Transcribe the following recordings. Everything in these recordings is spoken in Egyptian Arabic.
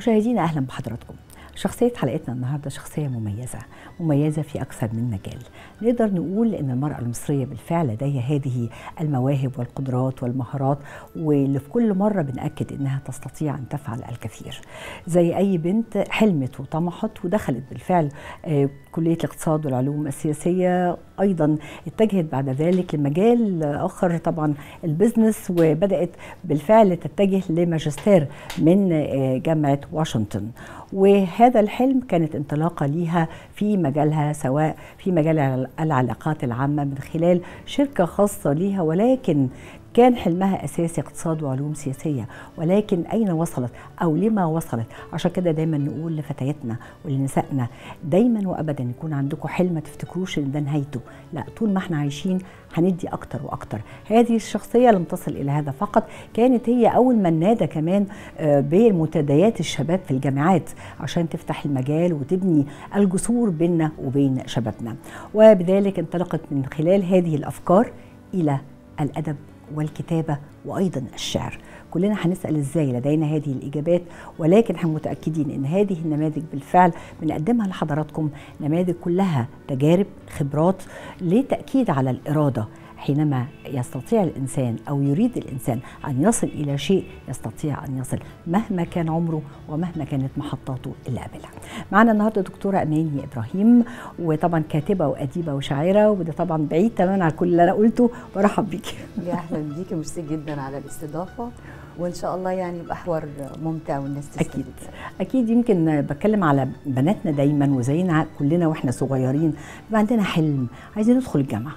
مشاهدينا اهلا بحضراتكم شخصية حلقتنا النهاردة شخصية مميزة مميزة في أكثر من مجال نقدر نقول أن المرأة المصرية بالفعل لديها هذه المواهب والقدرات والمهارات واللي في كل مرة بنأكد أنها تستطيع أن تفعل الكثير زي أي بنت حلمت وطمحت ودخلت بالفعل آه، كلية الاقتصاد والعلوم السياسية أيضا اتجهت بعد ذلك لمجال آخر طبعا البزنس وبدأت بالفعل تتجه لماجستير من آه، جامعة واشنطن وهذا الحلم كانت انطلاقة ليها في مجالها سواء في مجال العلاقات العامة من خلال شركة خاصة ليها ولكن كان حلمها اساسي اقتصاد وعلوم سياسيه ولكن اين وصلت او لما وصلت عشان كده دايما نقول لفتياتنا ولنسائنا دايما وابدا يكون عندكم حلم ما تفتكروش ان ده نهايته لا طول ما احنا عايشين هندي اكتر واكتر هذه الشخصيه لم تصل الى هذا فقط كانت هي اول من نادى كمان آه، بمنتديات الشباب في الجامعات عشان تفتح المجال وتبني الجسور بيننا وبين شبابنا وبذلك انطلقت من خلال هذه الافكار الى الادب والكتابه وايضا الشعر كلنا هنسال ازاي لدينا هذه الاجابات ولكن احنا متاكدين ان هذه النماذج بالفعل بنقدمها لحضراتكم نماذج كلها تجارب خبرات لتاكيد على الاراده حينما يستطيع الانسان او يريد الانسان ان يصل الى شيء يستطيع ان يصل مهما كان عمره ومهما كانت محطاته اللي قابلها. معانا النهارده دكتوره اماني ابراهيم وطبعا كاتبه واديبه وشاعره وده طبعا بعيد تماما عن كل اللي انا قلته برحب بيكي. يا اهلا بيكي ميرسي جدا على الاستضافه وان شاء الله يعني يبقى حوار ممتع والناس تستفيد اكيد اكيد يمكن بتكلم على بناتنا دايما وزينا كلنا واحنا صغيرين بيبقى عندنا حلم عايزين ندخل الجامعه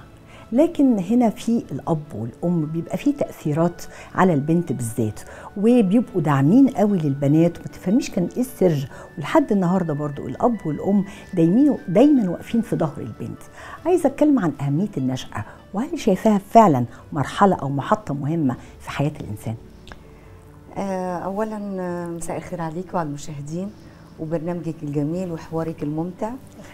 لكن هنا في الاب والام بيبقى في تاثيرات على البنت بالذات وبيبقوا داعمين قوي للبنات وما تفهميش كان ايه السر ولحد النهارده برضو الاب والام دايما دايما واقفين في ظهر البنت عايزه اتكلم عن اهميه النشاه وهل شايفاها فعلا مرحله او محطه مهمه في حياه الانسان آه، اولا آه، مساء الخير عليك وعلى المشاهدين وبرنامجك الجميل وحوارك الممتع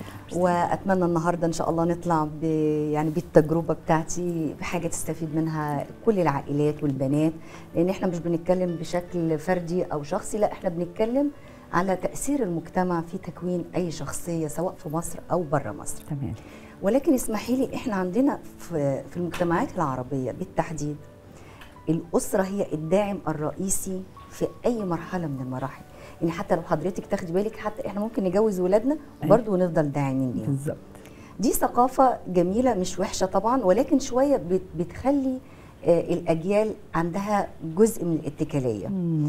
واتمنى النهارده ان شاء الله نطلع ب يعني بالتجربه بتاعتي بحاجه تستفيد منها كل العائلات والبنات لان احنا مش بنتكلم بشكل فردي او شخصي لا احنا بنتكلم على تاثير المجتمع في تكوين اي شخصيه سواء في مصر او بره مصر تمام ولكن اسمحي لي احنا عندنا في في المجتمعات العربيه بالتحديد الاسره هي الداعم الرئيسي في اي مرحله من المراحل يعني حتى لو حضرتك تاخدي بالك حتى احنا ممكن نجوز ولادنا وبرضه نفضل داعمين ليهم بالظبط دي ثقافه جميله مش وحشه طبعا ولكن شويه بت- بتخلي آه، الاجيال عندها جزء من الاتكاليه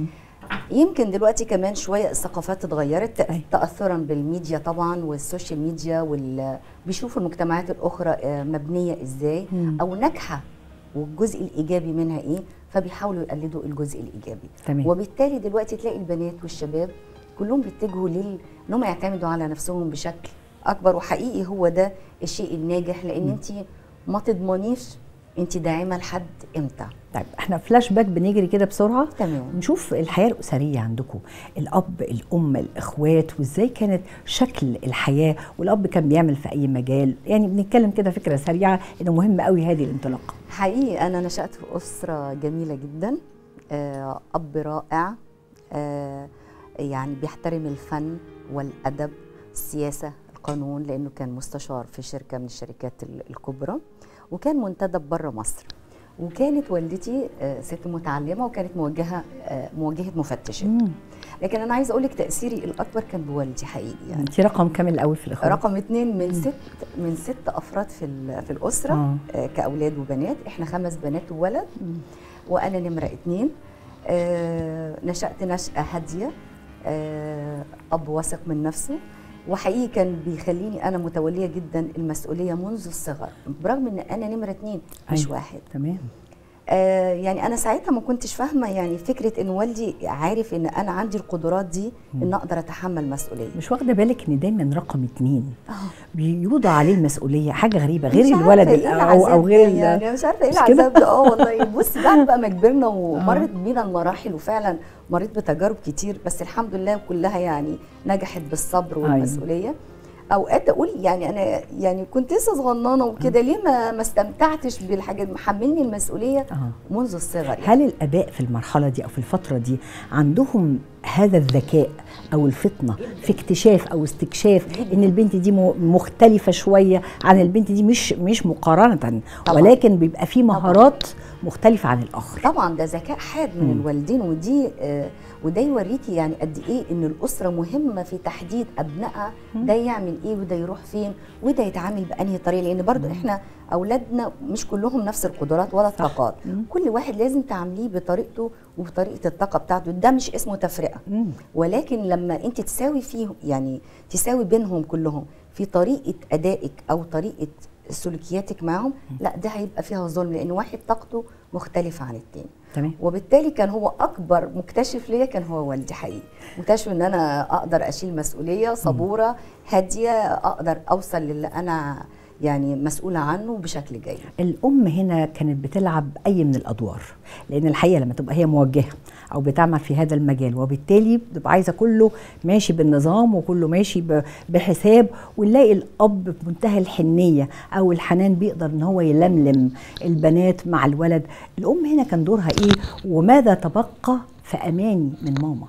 يمكن دلوقتي كمان شويه الثقافات اتغيرت تأ- أي. تاثرا بالميديا طبعا والسوشيال ميديا وال بيشوفوا المجتمعات الاخرى آه، مبنيه ازاي مم. او ناجحه والجزء الايجابي منها ايه فبيحاولوا يقلدوا الجزء الايجابي تمام. وبالتالي دلوقتي تلاقي البنات والشباب كلهم بيتجهوا لل ان هم يعتمدوا على نفسهم بشكل اكبر وحقيقي هو ده الشيء الناجح لان انت ما تضمنيش انت داعمه لحد امتى طيب احنا فلاش باك بنجري كده بسرعه تمام. نشوف الحياه الاسريه عندكم الاب الام الاخوات وازاي كانت شكل الحياه والاب كان بيعمل في اي مجال يعني بنتكلم كده فكره سريعه انه مهم قوي هذه الانطلاقه حقيقي أنا نشأت في أسرة جميلة جدا آه، أب رائع آه، يعني بيحترم الفن والأدب السياسة القانون لأنه كان مستشار في شركة من الشركات ال- الكبرى وكان منتدب بره مصر وكانت والدتي آه، ست متعلمة وكانت موجهة آه، موجهة مفتشة لكن أنا عايزة أقول لك تأثيري الأكبر كان بوالدي حقيقي يعني انت رقم كامل قوي في الاخوات رقم اتنين من ست من ست افراد في ال- في الاسره آه. آه. كاولاد وبنات احنا خمس بنات وولد وانا نمره اتنين آه نشات نشاه هاديه آه اب واثق من نفسه وحقيقي كان بيخليني انا متوليه جدا المسؤوليه منذ الصغر برغم ان انا نمره اتنين مش أيوة. واحد تمام آه يعني انا ساعتها ما كنتش فاهمه يعني فكره ان والدي عارف ان انا عندي القدرات دي ان اقدر اتحمل مسؤوليه مش واخده بالك ان دايما رقم اتنين آه. بيوضع عليه المسؤوليه حاجه غريبه غير مش عارفة الولد إيه ال- او او العذاب غير ده ال- يعني مش عارفه ايه مش كده؟ العذاب ده اه والله بصي بعد بقى ما كبرنا ومرت بينا المراحل وفعلا مريت بتجارب كتير بس الحمد لله كلها يعني نجحت بالصبر أيوة. والمسؤوليه اوقات اقول يعني انا يعني كنت لسه صغننه وكده ليه ما ما استمتعتش بالحاجه اللي محملني المسؤوليه آه. منذ الصغر يعني. هل الاباء في المرحله دي او في الفتره دي عندهم هذا الذكاء او الفطنه في اكتشاف او استكشاف ان البنت دي م- مختلفه شويه عن البنت دي مش مش مقارنه طبعاً. ولكن بيبقى في مهارات مختلفه عن الاخر طبعا ده ذكاء حاد من مم. الوالدين ودي آه وده يوريكي يعني قد ايه ان الاسره مهمه في تحديد ابنائها ده يعمل ايه وده يروح فين وده يتعامل بانهي طريقه لان برضو احنا اولادنا مش كلهم نفس القدرات ولا الطاقات مم. كل واحد لازم تعامليه بطريقته وبطريقه الطاقه بتاعته ده مش اسمه تفرقه مم. ولكن لما انت تساوي فيه يعني تساوي بينهم كلهم في طريقه ادائك او طريقه سلوكياتك معاهم لا ده هيبقى فيها ظلم لان واحد طاقته مختلفه عن التاني تمام وبالتالي كان هو اكبر مكتشف ليا كان هو والدي حقيقي مكتشف ان انا اقدر اشيل مسؤوليه صبوره هاديه اقدر اوصل للي انا يعني مسؤوله عنه بشكل جيد الام هنا كانت بتلعب اي من الادوار لان الحقيقه لما تبقى هي موجهه او بتعمل في هذا المجال وبالتالي بتبقى عايزه كله ماشي بالنظام وكله ماشي ب- بحساب ونلاقي الاب بمنتهى الحنيه او الحنان بيقدر ان هو يلملم البنات مع الولد الام هنا كان دورها ايه وماذا تبقى في اماني من ماما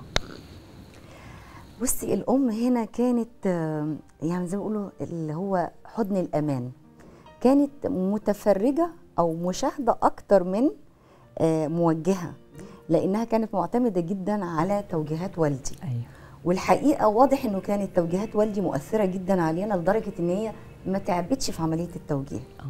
بصي الام هنا كانت آه، يعني زي ما بيقولوا اللي هو حضن الامان كانت متفرجه او مشاهده اكتر من آه، موجهه لانها كانت معتمده جدا على توجيهات والدي ايوه والحقيقه واضح انه كانت توجيهات والدي مؤثره جدا علينا لدرجه ان هي ما تعبتش في عمليه التوجيه اه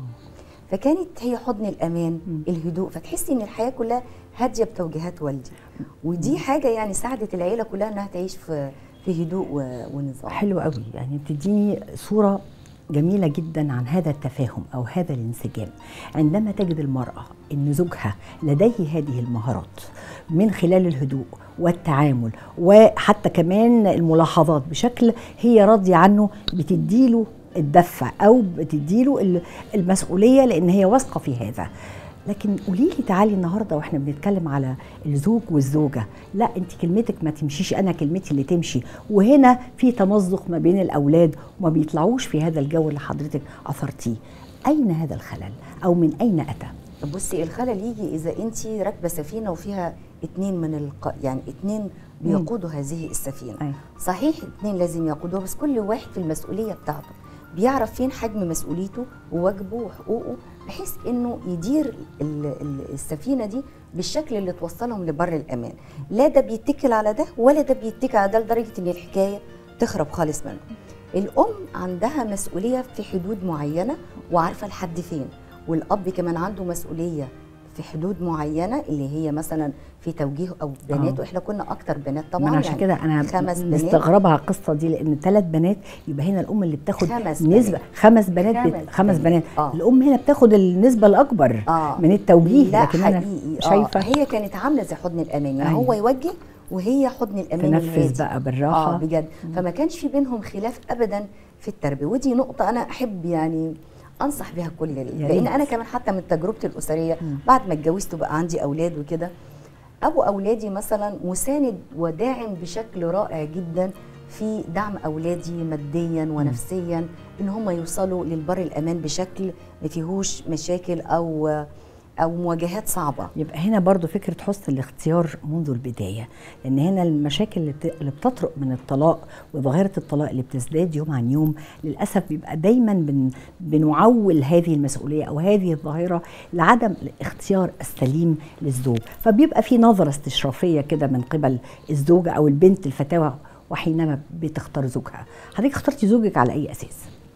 فكانت هي حضن الامان مم. الهدوء فتحسي ان الحياه كلها هاديه بتوجيهات والدي ودي حاجه يعني ساعدت العيله كلها انها تعيش في في هدوء و- ونظام حلو قوي يعني بتديني صورة جميلة جدا عن هذا التفاهم أو هذا الانسجام عندما تجد المرأة أن زوجها لديه هذه المهارات من خلال الهدوء والتعامل وحتى كمان الملاحظات بشكل هي راضية عنه بتديله الدفة أو بتديله ال- المسؤولية لأن هي واثقة في هذا لكن قولي لي تعالي النهارده واحنا بنتكلم على الزوج والزوجه لا انت كلمتك ما تمشيش انا كلمتي اللي تمشي وهنا في تمزق ما بين الاولاد وما بيطلعوش في هذا الجو اللي حضرتك اثرتيه اين هذا الخلل او من اين اتى بصي الخلل يجي اذا انت راكبه سفينه وفيها اتنين من الق... يعني اتنين بيقودوا هذه السفينه أيوة. صحيح اتنين لازم يقودوها بس كل واحد في المسؤوليه بتاعته بيعرف فين حجم مسؤوليته وواجبه وحقوقه بحيث انه يدير ال- ال- السفينه دي بالشكل اللي توصلهم لبر الامان لا ده بيتكل على ده ولا ده بيتكل على ده لدرجه ان الحكايه تخرب خالص منه الام عندها مسؤوليه في حدود معينه وعارفه لحد فين والاب كمان عنده مسؤوليه في حدود معينه اللي هي مثلا في توجيه او بنات آه. واحنا كنا اكتر بنات ما طبعا انا عشان يعني كده انا خمس بنات مستغربه على القصه دي لان ثلاث بنات يبقى هنا الام اللي بتاخد خمس نسبه بنات. خمس بنات خمس بت... خمس بنات. بنات آه. الام هنا بتاخد النسبه الاكبر آه. من التوجيه لا لكن انا حقيقي شايفه آه. هي كانت عامله زي حضن الامان يعني أيوة. هو يوجه وهي حضن الامان تنفذ الهادي. بقى بالراحة. اه بجد فما كانش في بينهم خلاف ابدا في التربيه ودي نقطه انا احب يعني انصح بها كل ال- يا لان ريت. انا كمان حتى من تجربتي الاسريه بعد ما اتجوزت وبقى عندي اولاد وكده ابو اولادي مثلا مساند وداعم بشكل رائع جدا في دعم اولادي ماديا ونفسيا ان هم يوصلوا للبر الامان بشكل ما فيهوش مشاكل او او مواجهات صعبه يبقى هنا برضو فكرة حسن الاختيار منذ البداية لأن هنا المشاكل اللي بت- اللي بتطرق من الطلاق وظاهرة الطلاق اللي بتزداد يوم عن يوم للأسف بيبقى دايما بن بنعول هذه المسؤولية أو هذه الظاهرة لعدم الاختيار السليم للزوج فبيبقى في نظرة استشرافية كده من قبل الزوجة أو البنت الفتاوى وحينما بتختار زوجها حضرتك اخترتي زوجك على أي أساس؟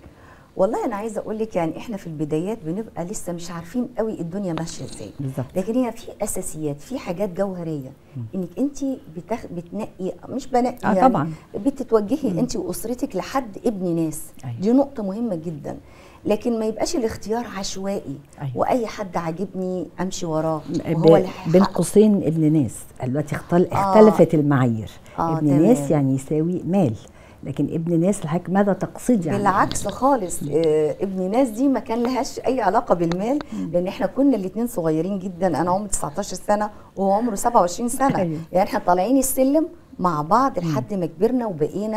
والله انا عايزه اقول لك يعني احنا في البدايات بنبقى لسه مش عارفين قوي الدنيا ماشيه ازاي بالظبط. لكن هي في اساسيات في حاجات جوهريه انك انت بتخ... بتنقي مش بنقي آه يعني طبعاً. بتتوجهي انت واسرتك لحد ابن ناس أيوة. دي نقطه مهمه جدا لكن ما يبقاش الاختيار عشوائي أيوة. واي حد عاجبني امشي وراه ب- وهو اللي بين هيحقق. قوسين ابن ناس دلوقتي اختل... آه. اختلفت المعايير آه، ابن تمام. ناس يعني يساوي مال لكن ابن ناس الحك ماذا تقصد يعني بالعكس خالص آه ابن ناس دي ما كان لهاش اي علاقه بالمال لان احنا كنا الاثنين صغيرين جدا انا عمري 19 سنه وهو عمره 27 سنه أيوة. يعني احنا طالعين السلم مع بعض لحد ما كبرنا وبقينا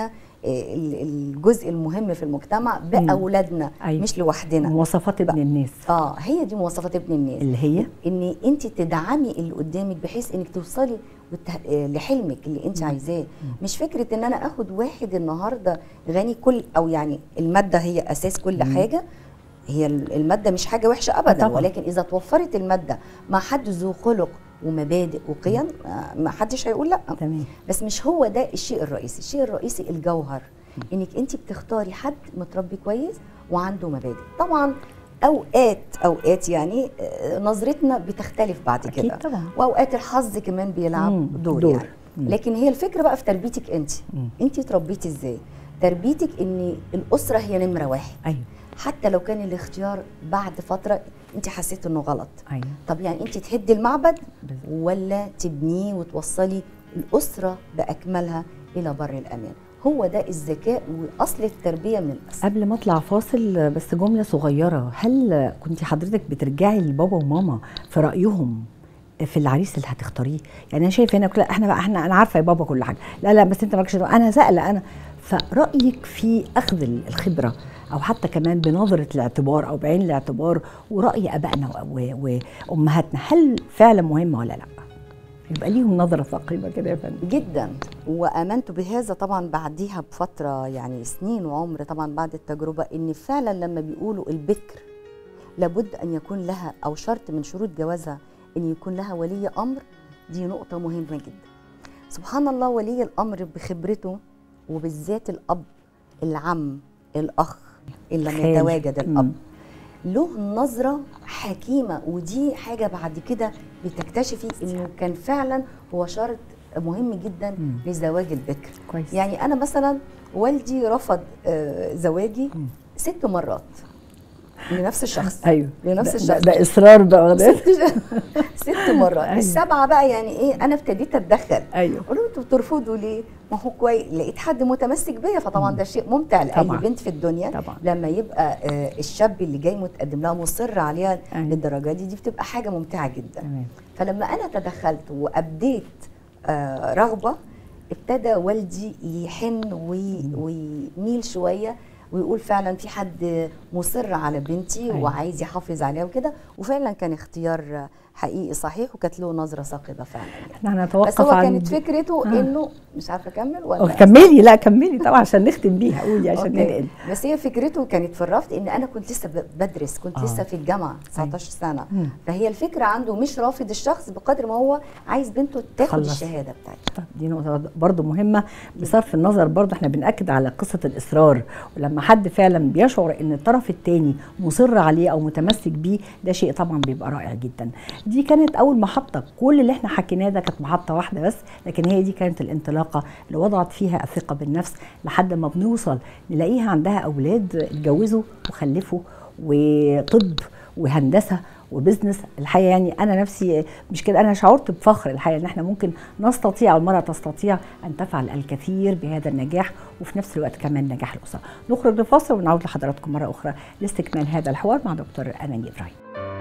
ال- الجزء المهم في المجتمع مم. باولادنا أيوة. مش لوحدنا مواصفات ابن الناس اه هي دي مواصفات ابن الناس اللي هي ان انت تدعمي اللي قدامك بحيث انك توصلي بالته- آه، لحلمك اللي انت عايزاه مش فكره ان انا اخد واحد النهارده غني كل او يعني الماده هي اساس كل حاجه هي ال- الماده مش حاجه وحشه ابدا طبعاً. ولكن اذا توفرت الماده مع حد ذو خلق ومبادئ وقيم آه، ما حدش هيقول لا تمام بس مش هو ده الشيء الرئيسي الشيء الرئيسي الجوهر انك انت بتختاري حد متربي كويس وعنده مبادئ طبعا اوقات اوقات يعني آه، نظرتنا بتختلف بعد أكيد كده طبعاً. واوقات الحظ كمان مم، بيلعب دور, دور. يعني مم. لكن هي الفكره بقى في تربيتك انت مم. انت تربيتي ازاي تربيتك ان الاسره هي نمره واحد ايوه حتى لو كان الاختيار بعد فتره انت حسيت انه غلط ايوه طب يعني انت تهدي المعبد بالظبط. ولا تبنيه وتوصلي الاسره باكملها الى بر الامان هو ده الذكاء واصل التربيه من الاصل قبل ما اطلع فاصل بس جمله صغيره هل كنت حضرتك بترجعي لبابا وماما في رايهم في العريس اللي هتختاريه يعني انا شايفه هنا لا احنا بقى احنا انا عارفه يا بابا كل حاجه لا لا بس انت مالكش دعوة، انا سائله انا فرايك في اخذ الخبره او حتى كمان بنظره الاعتبار او بعين الاعتبار وراي ابائنا و- و- وامهاتنا هل فعلا مهمه ولا لا يبقى ليهم نظره ثقيله كده يا فندم جدا وامنت بهذا طبعا بعديها بفتره يعني سنين وعمر طبعا بعد التجربه ان فعلا لما بيقولوا البكر لابد ان يكون لها او شرط من شروط جوازها ان يكون لها ولي امر دي نقطه مهمه جدا سبحان الله ولي الامر بخبرته وبالذات الاب العم الاخ ان لم خال. يتواجد الاب مم. له نظرة حكيمة ودي حاجة بعد كده بتكتشفي انه كان فعلا هو شرط مهم جدا مم. لزواج البكر كويس يعني انا مثلا والدي رفض آه، زواجي مم. ست مرات لنفس الشخص ايوه لنفس ده- الشخص. ده, ده اصرار بقى ده ست ست مرات أيوة. السبعه بقى يعني ايه انا ابتديت اتدخل ايوه قلت له انتوا بترفضوا ليه؟ ما هو كويس لقيت حد متمسك بيا فطبعا ده شيء ممتع لاي طبعاً. بنت في الدنيا طبعا لما يبقى آه، الشاب اللي جاي متقدم لها مصر عليها أيوة. للدرجه دي دي بتبقى حاجه ممتعه جدا تمام فلما انا تدخلت وابديت آه، رغبه ابتدى والدي يحن وي- ويميل شويه ويقول فعلا في حد مصر على بنتي أيوة. وعايز يحافظ عليها وكده وفعلا كان اختيار حقيقي صحيح وكانت له نظره ثاقبه فعلا يعني. احنا بس هنتوقف هو عن كانت فكرته آه. انه مش عارفه اكمل أه، ولا كملي لا كملي طبعا عشان نختم بيها قولي عشان أوكي. ننقل بس هي فكرته كانت في الرفض ان انا كنت لسه ب- بدرس كنت آه. لسه في الجامعه 19 سنه مم. فهي الفكره عنده مش رافض الشخص بقدر ما هو عايز بنته تاخد تخلص. الشهاده بتاعتها طب دي نقطة برضو مهمة بصرف النظر برضو احنا بنأكد على قصة الإصرار ولما حد فعلا بيشعر ان الطرف التاني مصر عليه او متمسك بيه ده شيء طبعا بيبقى رائع جدا دي كانت أول محطة كل اللي احنا حكيناه ده كانت محطة واحدة بس لكن هي دي كانت الانطلاقة اللي وضعت فيها الثقة بالنفس لحد ما بنوصل نلاقيها عندها أولاد اتجوزوا وخلفوا وطب وهندسة وبزنس الحقيقه يعني انا نفسي مش كده انا شعرت بفخر الحقيقه ان احنا ممكن نستطيع او المراه تستطيع ان تفعل الكثير بهذا النجاح وفي نفس الوقت كمان نجاح الاسره. نخرج لفاصل ونعود لحضراتكم مره اخرى لاستكمال هذا الحوار مع دكتور اماني ابراهيم.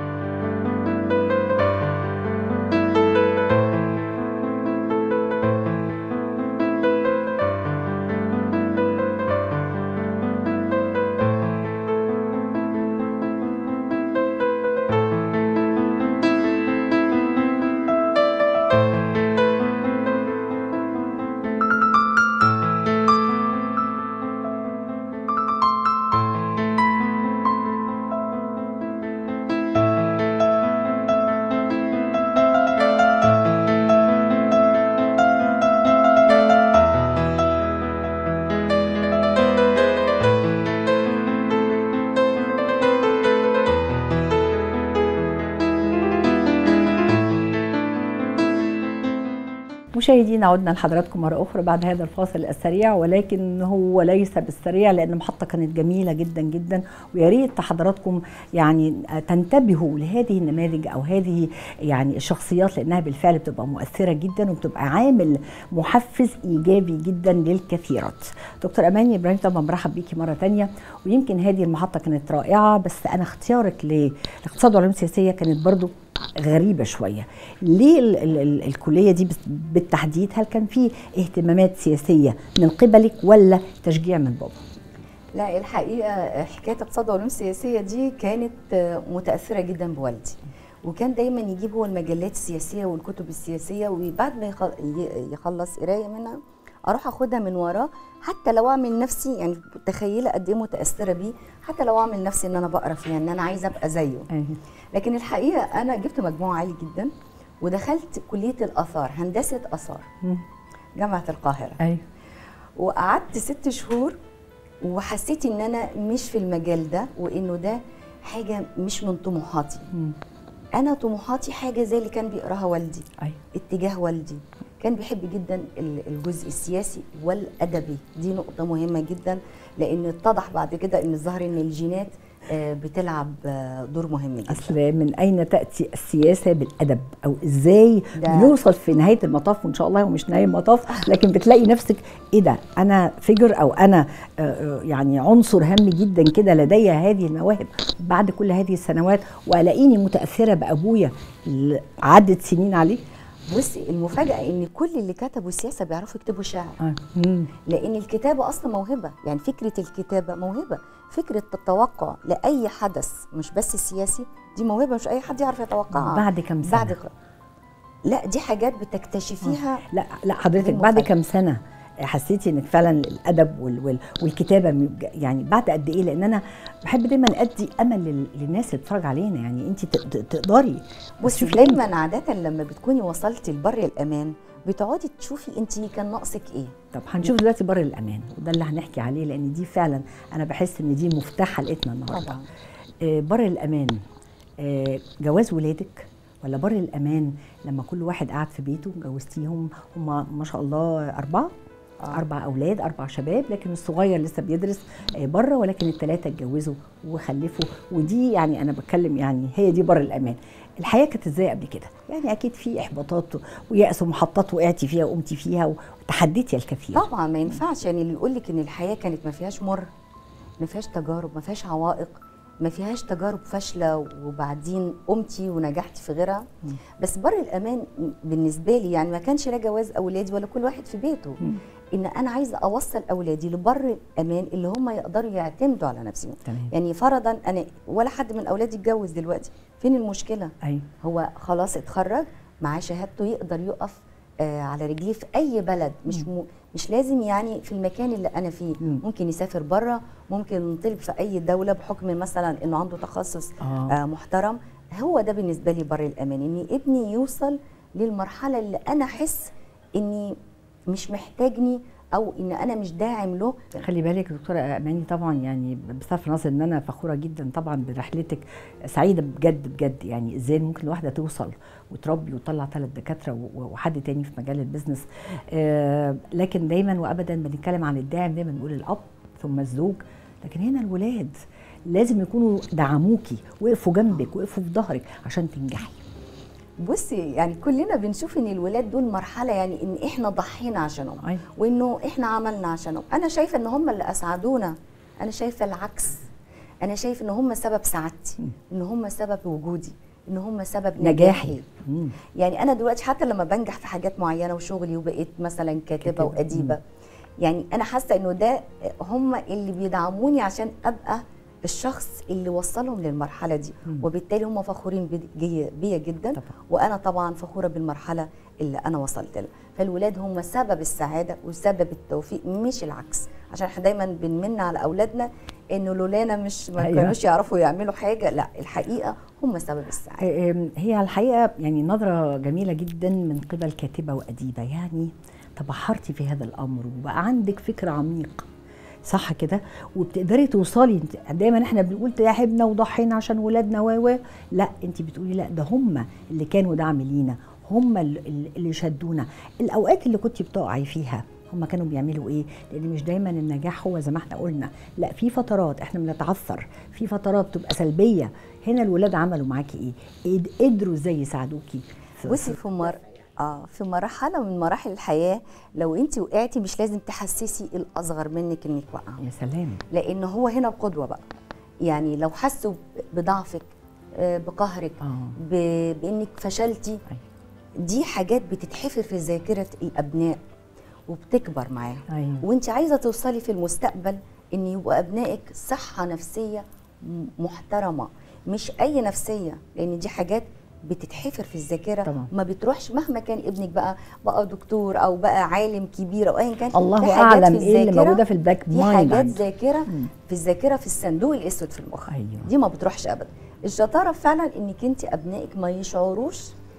مشاهدينا عدنا لحضراتكم مرة أخرى بعد هذا الفاصل السريع ولكن هو ليس بالسريع لأن المحطة كانت جميلة جدا جدا ويا ريت حضراتكم يعني تنتبهوا لهذه النماذج أو هذه يعني الشخصيات لأنها بالفعل بتبقى مؤثرة جدا وبتبقى عامل محفز إيجابي جدا للكثيرات. دكتور أماني إبراهيم طبعا برحب بيكي مرة تانية ويمكن هذه المحطة كانت رائعة بس أنا اختيارك للاقتصاد والعلوم السياسية كانت برضو غريبه شويه ليه ال ال ال الكليه دي بس- بالتحديد هل كان في اهتمامات سياسيه من قبلك ولا تشجيع من بابا لا الحقيقه حكايه اقتصاد وعلوم سياسيه دي كانت آه، متاثره جدا بوالدي وكان دايما يجيب هو المجلات السياسيه والكتب السياسيه وبعد ما يخل- ي- يخلص قرايه منها اروح اخدها من وراه حتى لو اعمل نفسي يعني تخيله قد ايه متاثره بيه حتى لو اعمل نفسي ان انا بقرا فيها ان انا عايزه ابقى زيه لكن الحقيقه انا جبت مجموع عالي جدا ودخلت كليه الاثار هندسه اثار مم. جامعه القاهره ايوه وقعدت ست شهور وحسيت ان انا مش في المجال ده وانه ده حاجه مش من طموحاتي مم. انا طموحاتي حاجه زي اللي كان بيقراها والدي ايوه اتجاه والدي كان بيحب جدا ال- الجزء السياسي والادبي دي نقطه مهمه جدا لان اتضح بعد كده ان الظاهر ان الجينات آه، بتلعب آه، دور مهم جدا اصل من اين تاتي السياسه بالادب او ازاي ده- بنوصل في نهايه المطاف وان شاء الله هو مش نهايه المطاف لكن بتلاقي نفسك ايه ده انا فيجر او انا آه، آه، يعني عنصر هام جدا كده لدي هذه المواهب بعد كل هذه السنوات والاقيني متاثره بابويا اللي عدت سنين عليه بصي المفاجاه ان كل اللي كتبوا سياسه بيعرفوا يكتبوا شعر آه. مم. لان الكتابه اصلا موهبه يعني فكره الكتابه موهبه فكره التوقع لاي حدث مش بس سياسي دي موهبه مش اي حد يعرف يتوقعها بعد كم سنه بعد ق- لا دي حاجات بتكتشفيها لا لا حضرتك دي بعد مفاجأة. كم سنه حسيتي انك فعلا الادب وال وال والكتابه م- يعني بعد قد ايه لان انا بحب دايما ادي امل لل- للناس اللي بتتفرج علينا يعني انت ت- ت- تقدري بس بصي شوفي إنت- دايما عاده لما بتكوني وصلتي لبر الامان بتقعدي تشوفي انت كان ناقصك ايه طب هنشوف دلوقتي بر الامان وده اللي هنحكي عليه لان دي فعلا انا بحس ان دي مفتاح حلقتنا النهارده طبعا آه، بر الامان آه، جواز ولادك ولا بر الامان لما كل واحد قاعد في بيته جوزتيهم هم ما شاء الله اربعه آه. اربع اولاد اربع شباب لكن الصغير لسه بيدرس آه، بره ولكن الثلاثه اتجوزوا وخلفوا ودي يعني انا بتكلم يعني هي دي بر الامان الحياه كانت ازاي قبل كده يعني اكيد في احباطات ويأس ومحطات وقعتي فيها وقمتي فيها وتحديتي الكثير طبعا ما ينفعش يعني اللي يقول لك ان الحياه كانت ما فيهاش مر ما فيهاش تجارب ما فيهاش عوائق ما فيهاش تجارب فاشله وبعدين قمتي ونجحتي في غيرها بس بر الامان بالنسبه لي يعني ما كانش لا جواز اولادي ولا كل واحد في بيته مم. ان انا عايزه اوصل اولادي لبر الامان اللي هم يقدروا يعتمدوا على نفسهم تمام يعني فرضا انا ولا حد من اولادي اتجوز دلوقتي فين المشكله ايوه هو خلاص اتخرج معاه شهادته يقدر يقف آه على رجليه في اي بلد مش م... مش لازم يعني في المكان اللي انا فيه مم. ممكن يسافر بره ممكن ينطلب في اي دوله بحكم مثلا انه عنده تخصص آه. آه محترم هو ده بالنسبه لي بر الامان ان ابني يوصل للمرحله اللي انا احس اني مش محتاجني او ان انا مش داعم له خلي بالك يا دكتوره اماني طبعا يعني بصرف النظر ان انا فخوره جدا طبعا برحلتك سعيده بجد بجد يعني ازاي ممكن الواحده توصل وتربي وتطلع ثلاث دكاتره و- وحد تاني في مجال البيزنس آه لكن دايما وابدا بنتكلم عن الداعم دايما بنقول الاب ثم الزوج لكن هنا الولاد لازم يكونوا دعموكي وقفوا جنبك وقفوا في ظهرك عشان تنجحي بصي يعني كلنا بنشوف ان الولاد دول مرحله يعني ان احنا ضحينا عشانهم أيوة. وانه احنا عملنا عشانهم انا شايفه ان هم اللي اسعدونا انا شايفه العكس انا شايفه ان هم سبب سعادتي ان هم سبب وجودي ان هم سبب نجاحي نجاحي مم. يعني انا دلوقتي حتى لما بنجح في حاجات معينه وشغلي وبقيت مثلا كاتبه كاتبة. واديبه يعني انا حاسه انه ده هم اللي بيدعموني عشان ابقى الشخص اللي وصلهم للمرحله دي مم. وبالتالي هم فخورين بي- بيا جدا طبعا. وانا طبعا فخوره بالمرحله اللي انا وصلت لها فالولاد هم سبب السعاده وسبب التوفيق مش العكس عشان احنا دايما بنمن على اولادنا انه لولانا مش ما أيوة. كانوش يعرفوا يعملوا حاجه لا الحقيقه هم سبب السعاده آم، هي الحقيقه يعني نظره جميله جدا من قبل كاتبه واديبه يعني تبحرتي في هذا الامر وبقى عندك فكر عميق صح كده وبتقدري توصلي انت- دايما احنا بنقول تعبنا وضحينا عشان ولادنا و و لا انت بتقولي لا ده هم اللي كانوا دعم لينا هم اللي اللي شدونا الاوقات اللي كنت بتقعي فيها هم كانوا بيعملوا ايه لان مش دايما النجاح هو زي ما احنا قلنا لا في فترات احنا بنتعثر في فترات بتبقى سلبيه هنا الولاد عملوا معاكي ايه قد- قدروا ازاي يساعدوكي في- بصي في مر... اه في مرحله من مراحل الحياه لو انت وقعتي مش لازم تحسسي الاصغر منك انك واقعه يا سلام لان هو هنا القدوه بقى يعني لو حسوا ب- بضعفك آه، بقهرك اه ب- بانك فشلتي أيوة. دي حاجات بتتحفر في ذاكره الابناء وبتكبر معاهم ايوه وانت عايزه توصلي في المستقبل ان يبقى ابنائك صحه نفسيه م- محترمه مش اي نفسيه لان دي حاجات بتتحفر في الذاكره طبعا. ما بتروحش مهما كان ابنك بقى بقى دكتور او بقى عالم كبير او ايا كان الله في حاجات اعلم في ايه اللي الذاكرة- موجوده في الباك في مايند حاجات عنده. ذاكره مم. في الذاكره في الصندوق الاسود في المخ ايوه دي ما بتروحش ابدا الشطاره فعلا انك انت ابنائك ما يشعروش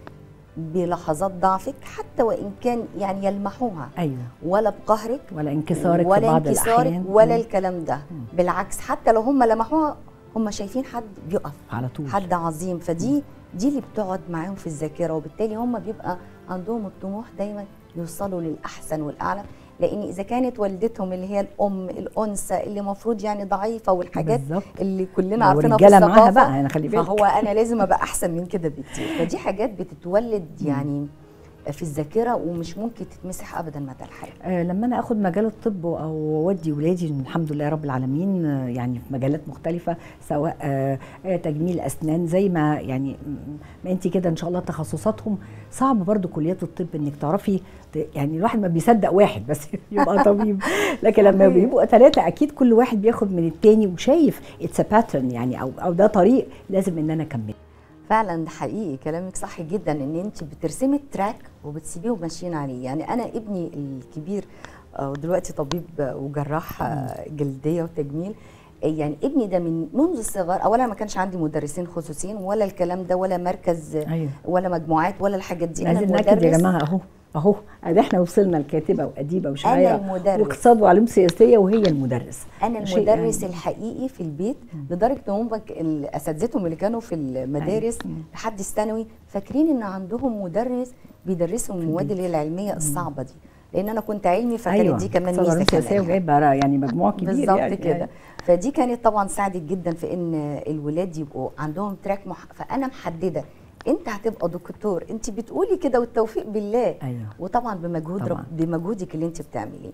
بلحظات ضعفك حتى وان كان يعني يلمحوها ايوه ولا بقهرك ولا انكسارك في ولا بعض انكسارك الاحيان ولا مم. الكلام ده بالعكس حتى لو هم لمحوها هم شايفين حد بيقف على طول حد عظيم فدي دي اللي بتقعد معاهم في الذاكره وبالتالي هم بيبقى عندهم الطموح دايما يوصلوا للاحسن والاعلى لان اذا كانت والدتهم اللي هي الام الانثى اللي المفروض يعني ضعيفه والحاجات بالظبط. اللي كلنا عارفينها في والرجالة معاها الثقافه بقى، يعني خلي بالك. فهو انا لازم ابقى احسن من كده بكتير فدي حاجات بتتولد يعني في الذاكره ومش ممكن تتمسح ابدا مدى الحياه آه، لما انا اخد مجال الطب او اودي ولادي الحمد لله رب العالمين آه، يعني في مجالات مختلفه سواء آه، آه، تجميل اسنان زي ما يعني م- ما انت كده ان شاء الله تخصصاتهم صعب برضو كليات الطب انك تعرفي ت- يعني الواحد ما بيصدق واحد بس يبقى طبيب لكن لما بيبقوا ثلاثه اكيد كل واحد بياخد من التاني وشايف اتس باترن يعني او او ده طريق لازم ان انا اكمله فعلا ده حقيقي كلامك صح جدا ان انت بترسمي التراك وبتسيبيهم ماشيين عليه يعني انا ابني الكبير آه، ودلوقتي طبيب آه، وجراح آه، جلديه وتجميل آه، يعني ابني ده من منذ الصغر اولا ما كانش عندي مدرسين خصوصيين ولا الكلام ده ولا مركز آه، أيوة. ولا مجموعات ولا الحاجات دي عايزين ناكد يا جماعه اهو اهو ادي احنا وصلنا لكاتبه واديبه وشاعره المدرس. واقتصاد وعلوم سياسيه وهي المدرس انا شيء المدرس يعني. الحقيقي في البيت لدرجه ان هم ك- ال- اساتذتهم اللي كانوا في المدارس أيوة. لحد الثانوي فاكرين ان عندهم مدرس بيدرسهم المواد اللي هي العلميه الصعبه دي لان انا كنت علمي فكانت ايوه دي كمان اقتصاد وعلوم ميزه سياسيه كمان وجايبه يعني مجموع كبير بالظبط يعني كده يعني. فدي كانت طبعا ساعدت جدا في ان الولاد يبقوا عندهم تراك مح... فانا محدده انت هتبقى دكتور انت بتقولي كده والتوفيق بالله ايوه وطبعا بمجهود طبعاً. رب بمجهودك اللي انت بتعمليه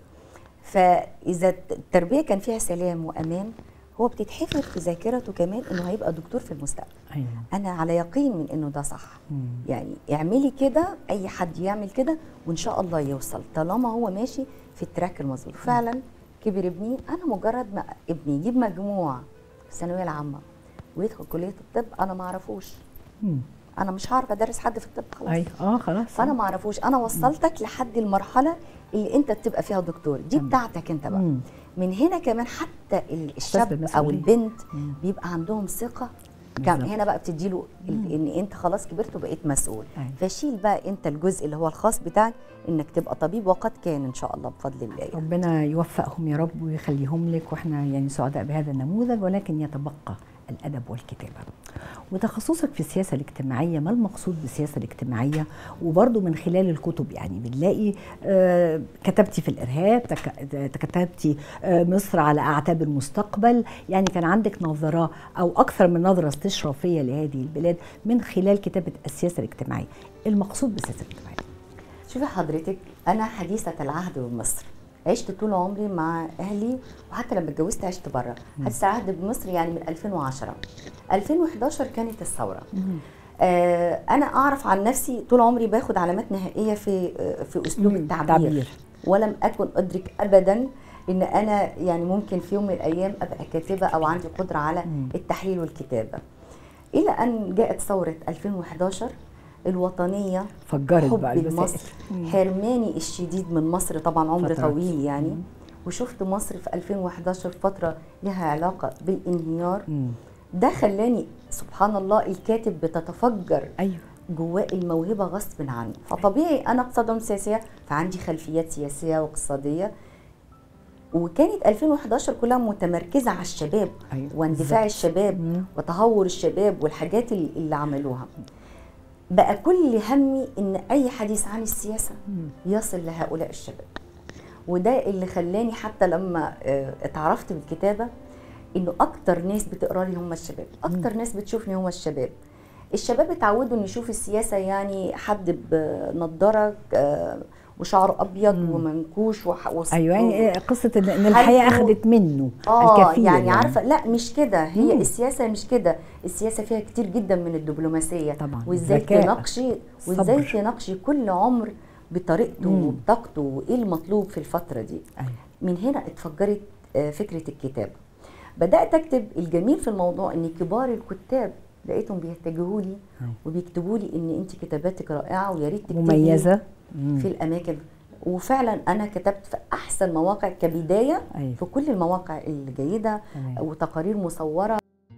فاذا التربيه كان فيها سلام وامان هو بتتحفر في ذاكرته كمان انه هيبقى دكتور في المستقبل ايوه انا على يقين من انه ده صح مم. يعني اعملي كده اي حد يعمل كده وان شاء الله يوصل طالما هو ماشي في التراك المظبوط فعلا كبر ابني انا مجرد ما ابني يجيب مجموع في الثانويه العامه ويدخل كليه الطب انا ما اعرفوش مم. انا مش هعرف ادرس حد في الطب خلاص ايوه اه خلاص فانا ما اعرفوش انا وصلتك لحد المرحله اللي انت بتبقى فيها دكتور دي تمام. بتاعتك انت بقى مم. من هنا كمان حتى ال- الشاب او بالمسؤولية. البنت مم. بيبقى عندهم ثقه كم بالظبط. هنا بقى بتديله ال- ان انت خلاص كبرت وبقيت مسؤول أيوة. فشيل بقى انت الجزء اللي هو الخاص بتاعك انك تبقى طبيب وقد كان ان شاء الله بفضل الله يعني. ربنا يوفقهم يا رب ويخليهم لك واحنا يعني سعداء بهذا النموذج ولكن يتبقى الادب والكتابه. وتخصصك في السياسه الاجتماعيه ما المقصود بالسياسه الاجتماعيه وبرضه من خلال الكتب يعني بنلاقي آه كتبتي في الارهاب تك- كتبتي آه مصر على اعتاب المستقبل يعني كان عندك نظره او اكثر من نظره استشرافيه لهذه البلاد من خلال كتابه السياسه الاجتماعيه. المقصود بالسياسه الاجتماعيه. شوفي حضرتك انا حديثه العهد بمصر عشت طول عمري مع اهلي وحتى لما اتجوزت عشت بره حديث العهد بمصر يعني من 2010 2011 كانت الثوره آه انا اعرف عن نفسي طول عمري باخد علامات نهائيه في آه في اسلوب مم، التعبير تعبير. ولم اكن ادرك ابدا ان انا يعني ممكن في يوم من الايام ابقى كاتبه او عندي قدره على مم. التحليل والكتابه الى ان جاءت ثوره 2011 الوطنيه فجرت بقى حبي المسائل. لمصر حرماني الشديد من مصر طبعا عمر فترات. طويل يعني مم. وشفت مصر في 2011 فتره لها علاقه بالانهيار مم. ده خلاني سبحان الله الكاتب بتتفجر ايوه جواه الموهبه غصب عنه فطبيعي انا اقتصاد علوم سياسيه فعندي خلفيات سياسيه واقتصاديه وكانت 2011 كلها متمركزه على الشباب أيوة، واندفاع بالظبط. الشباب مم. وتهور الشباب والحاجات اللي, اللي عملوها بقى كل همي ان اي حديث عن السياسه يصل لهؤلاء الشباب وده اللي خلاني حتى لما آه، اتعرفت بالكتابه انه اكتر ناس بتقرا لي هم الشباب اكتر ناس بتشوفني هم الشباب الشباب اتعودوا ان يشوف السياسه يعني حد بنضاره آه، وشعره ابيض مم. ومنكوش وح... وص... ايوه يعني إيه قصه ان إن الحياه حالته- اخذت منه اه الكثير يعني عارفه لا مش كده هي مم. السياسه مش كده السياسه فيها كتير جدا من الدبلوماسيه طبعا وازاي الذكاء. تناقشي وازاي الصبر. تناقشي كل عمر بطريقته مم. وبطاقته وايه المطلوب في الفتره دي أيوة. من هنا اتفجرت آه، فكره الكتابه بدات اكتب الجميل في الموضوع ان كبار الكتاب لقيتهم بيتجهوا لي أيوة. وبيكتبوا لي ان انت كتاباتك رائعه ويا ريت تكتبي مميزه مم. في الاماكن وفعلا انا كتبت في احسن مواقع كبدايه أيوة. في كل المواقع الجيده تمام. وتقارير مصوره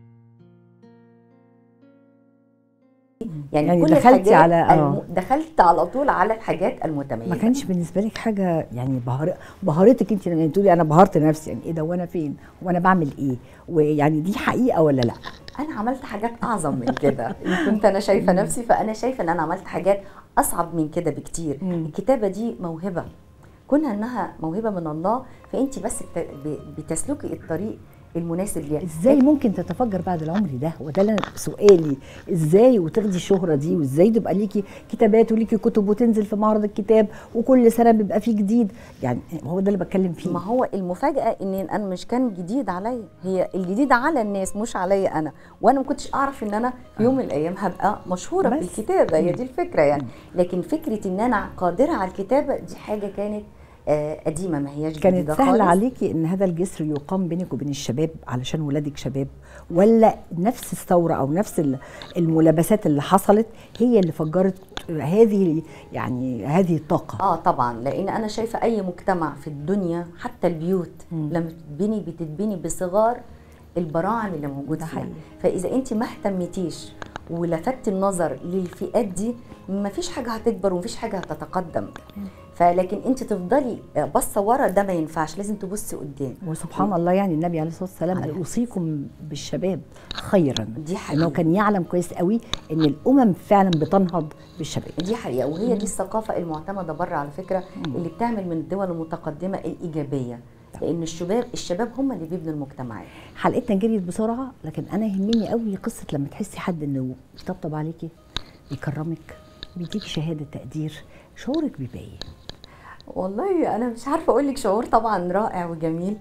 يعني يعني, كل دخلتي الحاجات على- آه. الم... دخلت على طول على الحاجات المتميزه ما كانش بالنسبه لك حاجه يعني بهار... بهارتك انت لما تقولي انا بهرت نفسي يعني ايه ده وانا فين وانا بعمل ايه ويعني دي حقيقه ولا لا انا عملت حاجات اعظم من كده إن كنت انا شايفه نفسي فانا شايفه ان انا عملت حاجات اصعب من كده بكتير مم. الكتابه دي موهبه كونها انها موهبه من الله فانت بس بت- ب- بتسلكي الطريق المناسب ليها ازاي ممكن تتفجر بعد العمر ده وده اللي أنا سؤالي ازاي وتاخدي الشهره دي وازاي تبقى ليكي كتابات وليكي كتب وتنزل في معرض الكتاب وكل سنه بيبقى فيه جديد يعني هو ده اللي بتكلم فيه ما هو المفاجاه ان انا مش كان جديد عليا هي الجديد على الناس مش عليا انا وانا ما كنتش اعرف ان انا في يوم من الايام هبقى مشهوره بس. بالكتابه هي دي الفكره يعني لكن فكره ان انا قادره على الكتابه دي حاجه كانت آه، قديمه ما هياش كانت جديده سهل خالص. عليكي ان هذا الجسر يقام بينك وبين الشباب علشان ولادك شباب ولا نفس الثوره او نفس ال- الملابسات اللي حصلت هي اللي فجرت هذه يعني هذه الطاقه اه طبعا لان انا شايفه اي مجتمع في الدنيا حتى البيوت مم. لما بتتبني بتتبني بصغار البراعم اللي موجود ده فيها حقيقي. فاذا انت ما اهتمتيش ولفتت النظر للفئات دي ما فيش حاجه هتكبر ومفيش حاجه هتتقدم فلكن انت تفضلي باصه ورا ده ما ينفعش لازم تبصي قدام وسبحان الله يعني النبي عليه الصلاه والسلام عليه قال اوصيكم بالشباب خيرا دي حقيقة. انه كان يعلم كويس قوي ان الامم فعلا بتنهض بالشباب دي حقيقه وهي دي الثقافه المعتمده بره على فكره اللي بتعمل من الدول المتقدمه الايجابيه لان الشباب الشباب هم اللي بيبنوا المجتمعات حلقتنا جريت بسرعه لكن انا يهمني قوي قصه لما تحسي حد انه يطبطب عليكي يكرمك بيديكي شهاده تقدير شعورك بيبقى ايه والله انا مش عارفه اقول لك شعور طبعا رائع وجميل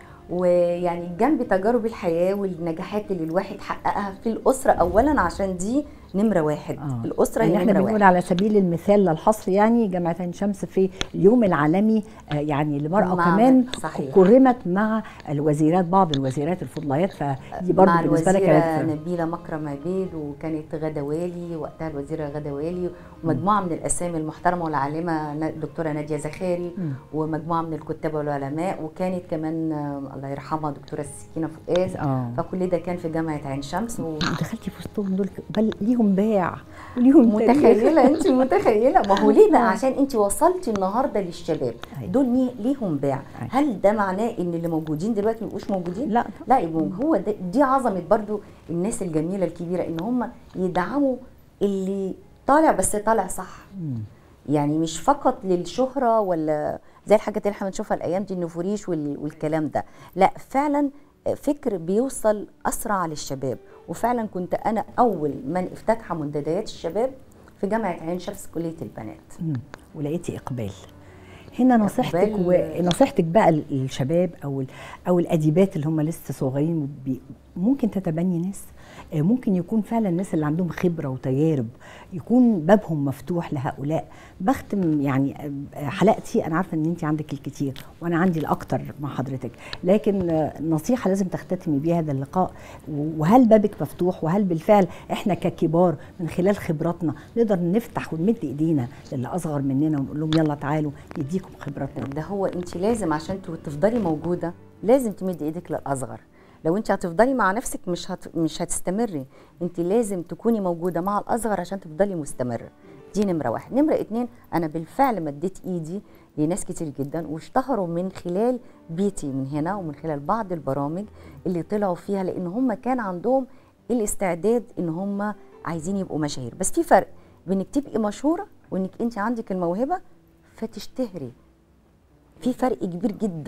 ويعني جنب تجارب الحياه والنجاحات اللي الواحد حققها في الاسره اولا عشان دي نمره واحد آه. الاسره يعني هي احنا نمره بنقول واحد على سبيل المثال للحصر يعني جامعه عين شمس في اليوم العالمي آه، يعني للمراه مع- كمان صحيح. كرمت مع الوزيرات بعض الوزيرات الفضليات فدي برضه مع بالنسبه لك الوزيره كانت نبيله مكرم عبيد وكانت غدا والي وقتها الوزيره غدا والي ومجموعه من الاسامي المحترمه والعالمه نا- الدكتوره ناديه زخاري مم. ومجموعه من الكتاب والعلماء وكانت كمان آه، الله يرحمها دكتوره سكينه فؤاد اه فكل ده كان في جامعه عين شمس و... دخلتي في وسطهم دول بل ليهم باع وليهم تاريخ. متخيله انت متخيله ما هو ليه بقى عشان انت وصلتي النهارده للشباب أيوة. دول مي- ليهم باع أيوة. هل ده معناه ان اللي موجودين دلوقتي ما يبقوش موجودين لا لا يبقوا هو ده دي عظمه برضو الناس الجميله الكبيره ان هم يدعموا اللي طالع بس طالع صح مم. يعني مش فقط للشهرة ولا زي الحاجات اللي احنا بنشوفها الأيام دي النفوريش وال- والكلام ده لا فعلا فكر بيوصل أسرع للشباب وفعلا كنت أنا أول من افتتح منتديات الشباب في جامعة عين شمس كلية البنات مم. ولقيتي اقبال هنا نصيحتك إقبال- ونصيحتك بقى للشباب او ال- او الاديبات اللي هم لسه صغيرين بي- ممكن تتبني ناس آه، ممكن يكون فعلا الناس اللي عندهم خبره وتجارب يكون بابهم مفتوح لهؤلاء بختم يعني آه، حلقتي انا عارفه ان انت عندك الكتير وانا عندي الاكتر مع حضرتك لكن آه، نصيحه لازم تختتمي بيها هذا اللقاء وهل بابك مفتوح وهل بالفعل احنا ككبار من خلال خبراتنا نقدر نفتح ونمد ايدينا للي اصغر مننا ونقول لهم يلا تعالوا نديكم خبراتنا ده هو انت لازم عشان تو- تفضلي موجودة لازم تمدي ايدك للأصغر لو انت هتفضلي مع نفسك مش هت... مش هتستمري انت لازم تكوني موجودة مع الأصغر عشان تفضلي مستمرة دي نمرة واحد نمرة اتنين أنا بالفعل مديت إيدي لناس كتير جدا واشتهروا من خلال بيتي من هنا ومن خلال بعض البرامج اللي طلعوا فيها لأن هم كان عندهم الاستعداد إن هم عايزين يبقوا مشاهير بس في فرق بإنك تبقي مشهورة وإنك أنت عندك الموهبة فتشتهري في فرق كبير جدا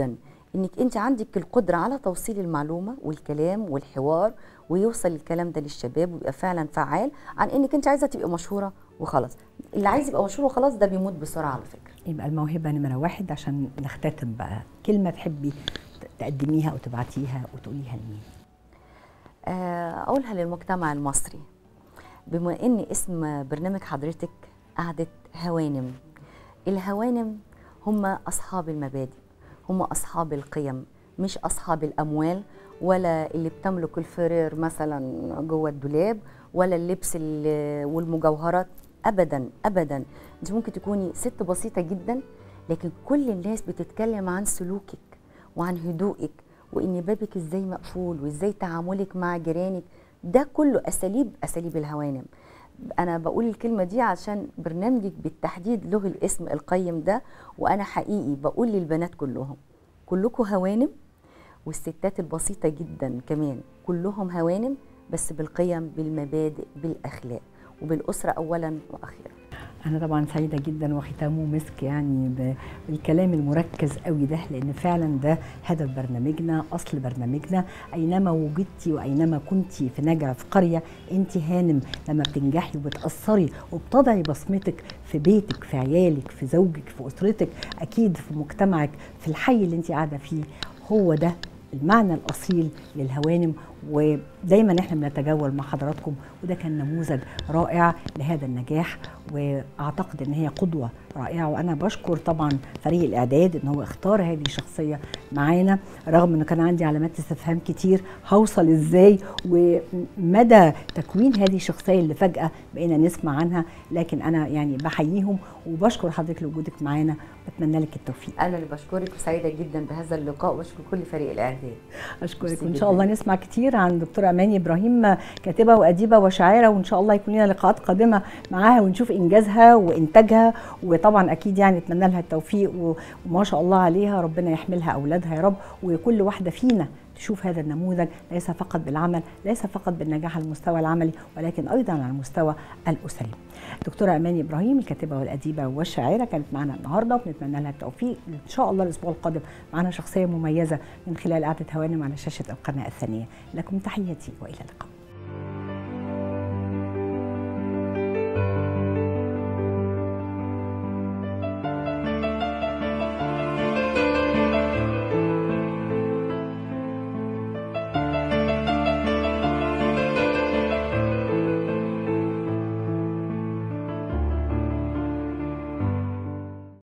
انك انت عندك القدره على توصيل المعلومه والكلام والحوار ويوصل الكلام ده للشباب ويبقى فعلا فعال عن انك انت عايزه تبقي مشهوره وخلاص اللي عايز يبقى مشهور وخلاص ده بيموت بسرعه على فكره يبقى الموهبه نمره واحد عشان نختتم بقى كلمه تحبي تقدميها او تبعتيها وتقوليها لمين آه، اقولها للمجتمع المصري بما ان اسم برنامج حضرتك قعدة هوانم الهوانم هم اصحاب المبادئ هم اصحاب القيم مش اصحاب الاموال ولا اللي بتملك الفرير مثلا جوه الدولاب ولا اللبس ال- والمجوهرات ابدا ابدا انت ممكن تكوني ست بسيطه جدا لكن كل الناس بتتكلم عن سلوكك وعن هدوءك وان بابك ازاي مقفول وازاي تعاملك مع جيرانك ده كله اساليب اساليب الهوانم انا بقول الكلمه دي عشان برنامجك بالتحديد له الاسم القيم ده وانا حقيقي بقول للبنات كلهم كلكم هوانم والستات البسيطه جدا كمان كلهم هوانم بس بالقيم بالمبادئ بالاخلاق وبالاسره اولا واخيرا أنا طبعا سعيدة جدا وختامه مسك يعني ب- بالكلام المركز قوي ده لأن فعلا ده هدف برنامجنا أصل برنامجنا أينما وجدتي وأينما كنتي في نجع في قرية أنت هانم لما بتنجحي وبتأثري وبتضعي بصمتك في بيتك في عيالك في زوجك في أسرتك أكيد في مجتمعك في الحي اللي أنت قاعدة فيه هو ده المعنى الاصيل للهوانم ودايما احنا بنتجول مع حضراتكم وده كان نموذج رائع لهذا النجاح واعتقد ان هي قدوه رائعه وانا بشكر طبعا فريق الاعداد ان هو اختار هذه الشخصيه معانا رغم انه كان عندي علامات استفهام كتير هوصل ازاي ومدى تكوين هذه الشخصيه اللي فجاه بقينا نسمع عنها لكن انا يعني بحييهم وبشكر حضرتك لوجودك معانا بتمنى لك التوفيق انا اللي بشكرك وسعيده جدا بهذا اللقاء وبشكر كل فريق الاعداد اشكرك ميرسي وان جداً. شاء الله نسمع كتير عن دكتوره اماني ابراهيم كاتبه واديبه وشاعره وان شاء الله يكون لنا لقاءات قادمه معاها ونشوف انجازها وانتاجها وطبعا اكيد يعني نتمنى لها التوفيق و- وما شاء الله عليها ربنا يحملها اولادها يا رب وكل واحده فينا تشوف هذا النموذج ليس فقط بالعمل ليس فقط بالنجاح على المستوى العملي ولكن ايضا على المستوى الاسري دكتوره اماني ابراهيم الكاتبه والاديبه والشاعره كانت معنا النهارده وبنتمنى لها التوفيق ان شاء الله الاسبوع القادم معنا شخصيه مميزه من خلال قعده هوانم على شاشه القناه الثانيه لكم تحياتي والى اللقاء